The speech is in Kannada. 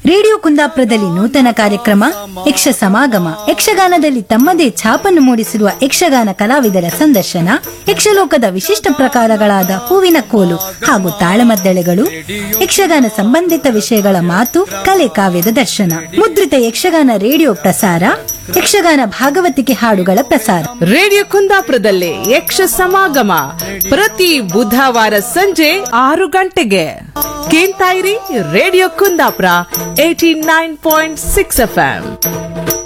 ರೇಡಿಯೋ ಕುಂದಾಪುರದಲ್ಲಿ ನೂತನ ಕಾರ್ಯಕ್ರಮ ಯಕ್ಷ ಸಮಾಗಮ ಯಕ್ಷಗಾನದಲ್ಲಿ ತಮ್ಮದೇ ಛಾಪನ್ನು ಮೂಡಿಸಿರುವ ಯಕ್ಷಗಾನ ಕಲಾವಿದರ ಸಂದರ್ಶನ ಯಕ್ಷಲೋಕದ ವಿಶಿಷ್ಟ ಪ್ರಕಾರಗಳಾದ ಹೂವಿನ ಕೋಲು ಹಾಗೂ ತಾಳಮದ್ದಳೆಗಳು ಯಕ್ಷಗಾನ ಸಂಬಂಧಿತ ವಿಷಯಗಳ ಮಾತು ಕಲೆ ಕಾವ್ಯದ ದರ್ಶನ ಮುದ್ರಿತ ಯಕ್ಷಗಾನ ರೇಡಿಯೋ ಪ್ರಸಾರ ಯಕ್ಷಗಾನ ಭಾಗವತಿಕೆ ಹಾಡುಗಳ ಪ್ರಸಾರ ರೇಡಿಯೋ ಕುಂದಾಪುರದಲ್ಲಿ ಯಕ್ಷ ಸಮಾಗಮ ಪ್ರತಿ ಬುಧವಾರ ಸಂಜೆ ಆರು ಗಂಟೆಗೆ ಕೇಳ್ತಾ ಇರಿ radio Kundapura eighty nine point six F